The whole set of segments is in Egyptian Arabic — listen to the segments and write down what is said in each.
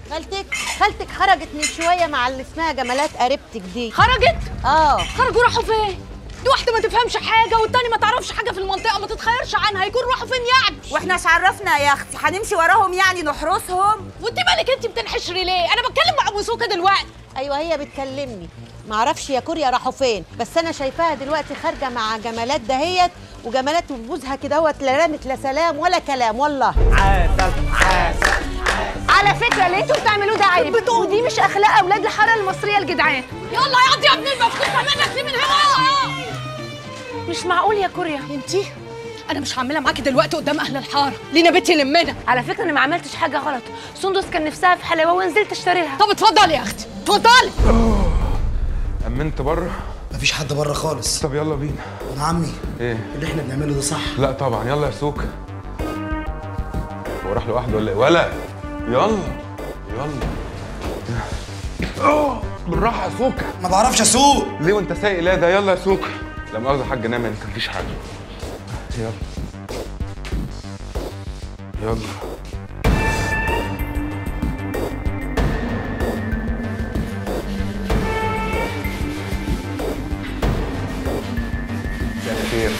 خالتك خالتك خرجت من شويه مع اللي اسمها جمالات قريبتك دي خرجت اه خرجوا راحوا فين دي واحده ما تفهمش حاجه والتاني ما تعرفش حاجه في المنطقه ما تتخيرش عنها يكون راحوا فين يعني واحنا مش عرفنا يا اختي هنمشي وراهم يعني نحرسهم وانت مالك انت بتنحشري ليه انا بتكلم مع ابو سوكه دلوقتي ايوه هي بتكلمني معرفش يا كوريا راحوا فين بس انا شايفاها دلوقتي خارجه مع جمالات دهيت وجمالات وجوزها كدهوت لا رامت لا سلام ولا كلام والله على فكره اللي انتوا بتعملوه ده عيب ودي مش اخلاق اولاد الحاره المصريه الجدعان يلا يا قضي يا ابن المفكوك منك ليه من هنا مش معقول يا كوريا انتي انا مش هعملها معاكي دلوقتي قدام اهل الحاره لينا بنتي لمنا على فكره انا ما عملتش حاجه غلط سندس كان نفسها في حلاوه ونزلت اشتري لها طب اتفضلي يا اختي اتفضلي امنت بره مفيش حد بره خالص طب يلا بينا يا عمي ايه اللي احنا بنعمله ده صح لا طبعا يلا يا سوكا هو راح لوحده ولا ايه ولا يلا يلا أوه، بالراحه يا سوكا ما بعرفش اسوق ليه وانت سايق لا ده يلا يا سوكا لا مؤاخذه يا حاج نام انت مفيش حاجه يلا يلا مساء الخير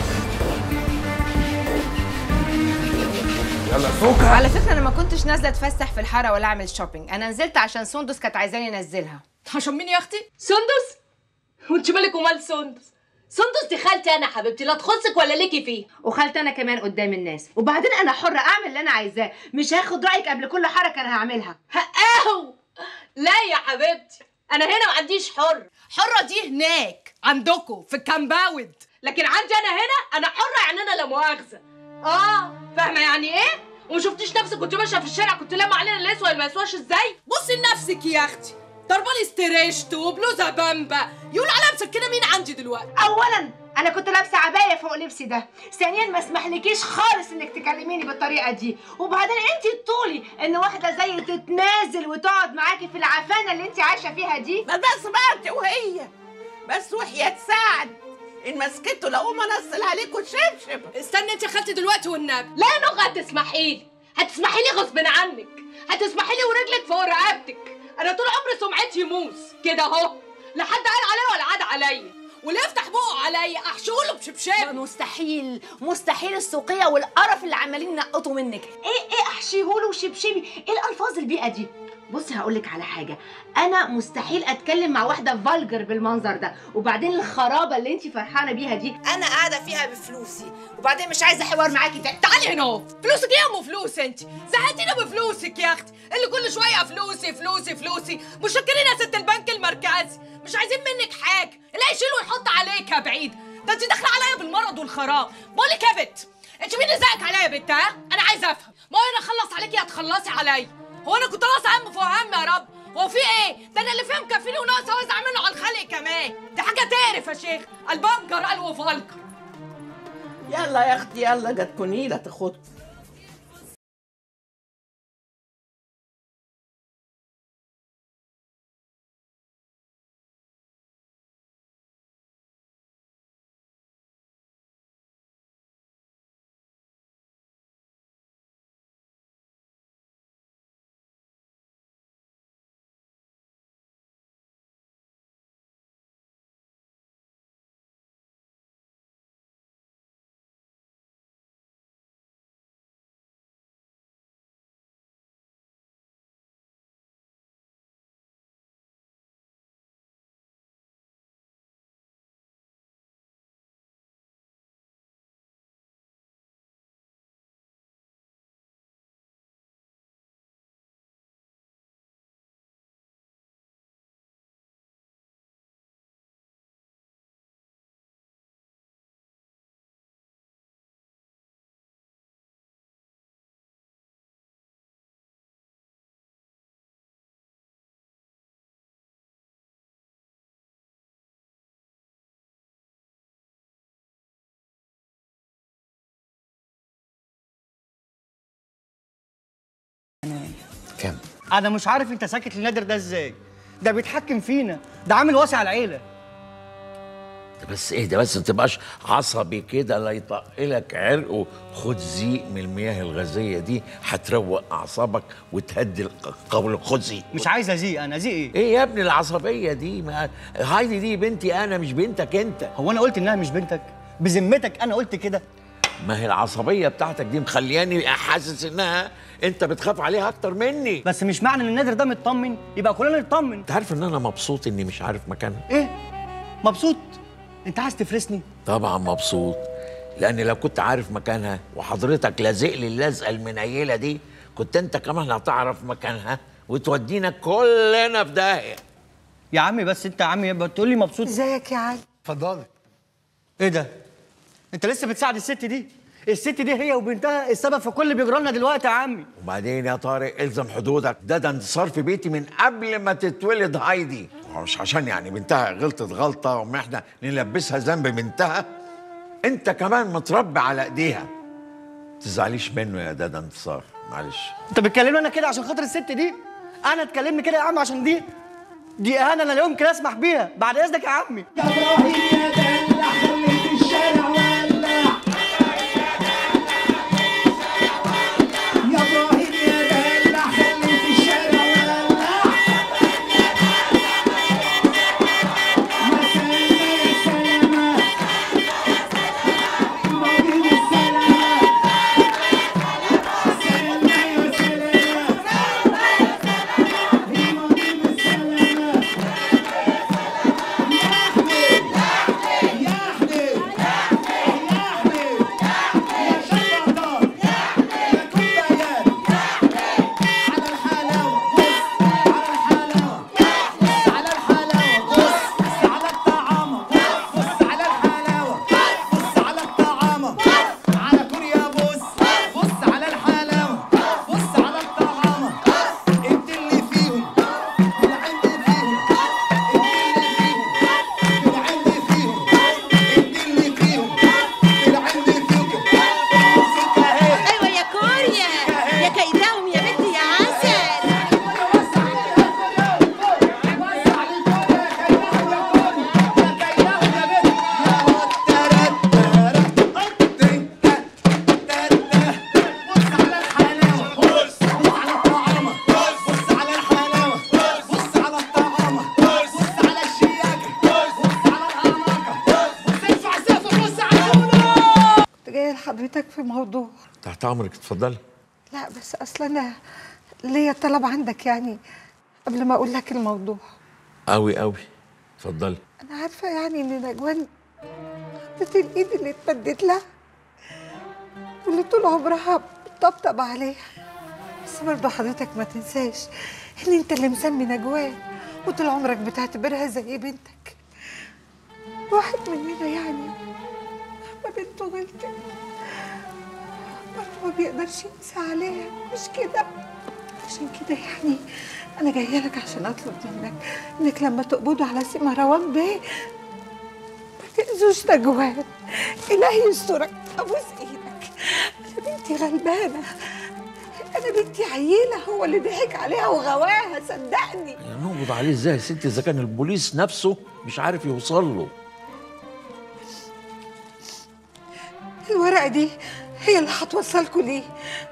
يلا يا سوكا على فكره انا ما كنتش نازله اتفسح في الحاره ولا اعمل شوبينج انا نزلت عشان سندس كانت عايزاني انزلها عشان مين يا اختي سندس وانت مالك ومال سندس سندس دي خالتي انا حبيبتي لا تخصك ولا ليكي فيه وخالت انا كمان قدام الناس وبعدين انا حره اعمل اللي انا عايزاه مش هاخد رايك قبل كل حركه انا هعملها هقاهو لا يا حبيبتي انا هنا ما عنديش حر حرة دي هناك عندكم في الكامباوند لكن عندي انا هنا انا حرة يعني انا لا مؤاخذة اه فاهمة يعني ايه وما شفتيش نفسك كنت ماشية في الشارع كنت لما علينا اللي يسوى اللي ما يسواش ازاي بصي لنفسك يا اختي ضربالي استريشت وبلوزة بامبا يقول عليها مسكنة مين عندي دلوقتي اولا انا كنت لابسه عبايه فوق لبسي ده ثانيا ما اسمحلكيش خالص انك تكلميني بالطريقه دي وبعدين انت طولي ان واحده زي تتنازل وتقعد معاكي في العفانه اللي انت عايشه فيها دي ما بس بقى انت وهي بس وحياة سعد ان مسكته لقوم انزل عليكم شبشب استني انت يا خالتي دلوقتي والنبي لا يا نغ هتسمحي لي هتسمحي لي غصب عنك هتسمحي لي ورجلك فوق رقبتك انا طول عمري سمعتي موس كده اهو لا حد قال عليا ولا عاد عليا واللي يفتح بقه عليا احشوله بشبشب مستحيل مستحيل السوقيه والقرف اللي عمالين ينقطوا منك ايه ايه احشيهوله وشبشبي ايه الالفاظ البيئه دي بصي هقول لك على حاجه انا مستحيل اتكلم مع واحده فالجر بالمنظر ده وبعدين الخرابه اللي انت فرحانه بيها دي انا قاعده فيها بفلوسي وبعدين مش عايزه حوار معاكي تاني تعالي هنا اهو فلوسك ايه يا ام فلوس انت زهقتينا بفلوسك يا اختي اللي كل شويه فلوسي فلوسي فلوسي مشكرين يا ست البنك المركزي مش عايزين منك حاجه اللي هيشيل ويحط عليك يا بعيد ده انت داخله عليا بالمرض والخراب بقول لك يا بت انت مين اللي زقك عليا يا بت ها انا عايزه افهم ما هو انا اخلص عليكي هتخلصي عليا هو انا كنت ناقصه هم فوق هم يا رب هو في ايه ده انا اللي فيه مكفيني وناقص اوزع منه على الخلق كمان دي حاجه تعرف يا شيخ البنكر قال وفالكر يلا يا اختي يلا جت كنيله تاخدكم كام انا مش عارف انت ساكت لنادر ده ازاي ده بيتحكم فينا ده عامل واسع العيله بس ايه ده بس ما تبقاش عصبي كده لا يطقلك عرق خد زيق من المياه الغازيه دي هتروق اعصابك وتهدي القول خد زيق مش عايز ازيق انا ازيق ايه ايه يا ابني العصبيه دي ما هايدي دي بنتي انا مش بنتك انت هو انا قلت انها مش بنتك بذمتك انا قلت كده ما هي العصبيه بتاعتك دي مخلياني حاسس انها انت بتخاف عليها اكتر مني بس مش معنى ان النادر ده مطمن يبقى كلنا نطمن انت عارف ان انا مبسوط اني مش عارف مكانها ايه مبسوط انت عايز تفرسني طبعا مبسوط لان لو كنت عارف مكانها وحضرتك لازق لي اللزقه المنيله دي كنت انت كمان هتعرف مكانها وتودينا كلنا في داهيه يا عمي بس انت يا عمي بتقول لي مبسوط ازيك يا علي اتفضلي ايه ده انت لسه بتساعد الست دي الست دي هي وبنتها السبب في كل اللي بيجرى لنا دلوقتي يا عمي وبعدين يا طارق الزم حدودك ده ده انتصار في بيتي من قبل ما تتولد هايدي هو مش عشان يعني بنتها غلطت غلطه وما احنا نلبسها ذنب بنتها انت كمان متربي على ايديها تزعليش منه يا دادا انتصار معلش انت بتكلمني انا كده عشان خاطر الست دي انا تكلمني كده يا عم عشان دي دي اهانه انا لا يمكن اسمح بيها بعد اذنك يا عمي ايوه يا كوريا يا كيداهم يا بنتي يا عسل كنت جايه لحضرتك في موضوع تحت امرك اتفضلي لا بس اصلا انا ليا طلب عندك يعني قبل ما اقول لك الموضوع قوي قوي اتفضلي انا عارفه يعني ان نجوان خدت الايد اللي اتمدت لها واللي طول عمرها بتطبطب عليها بس برضه حضرتك ما تنساش ان انت اللي مسمي نجوان وطول عمرك بتعتبرها زي بنتك واحد مننا يعني لما بنته غلطت برضه ما بيقدرش ينسى عليها مش كده عشان كده يعني انا جايه لك عشان اطلب منك انك لما تقبضوا على سي مروان بيه ما تاذوش نجوان الهي يسترك ابوس ايدك انا بنتي غلبانه انا بنتي عيله هو اللي ضحك عليها وغواها صدقني يعني نقبض عليه ازاي يا ستي اذا كان البوليس نفسه مش عارف يوصل له الورقه دي هي اللي هتوصلكوا ليه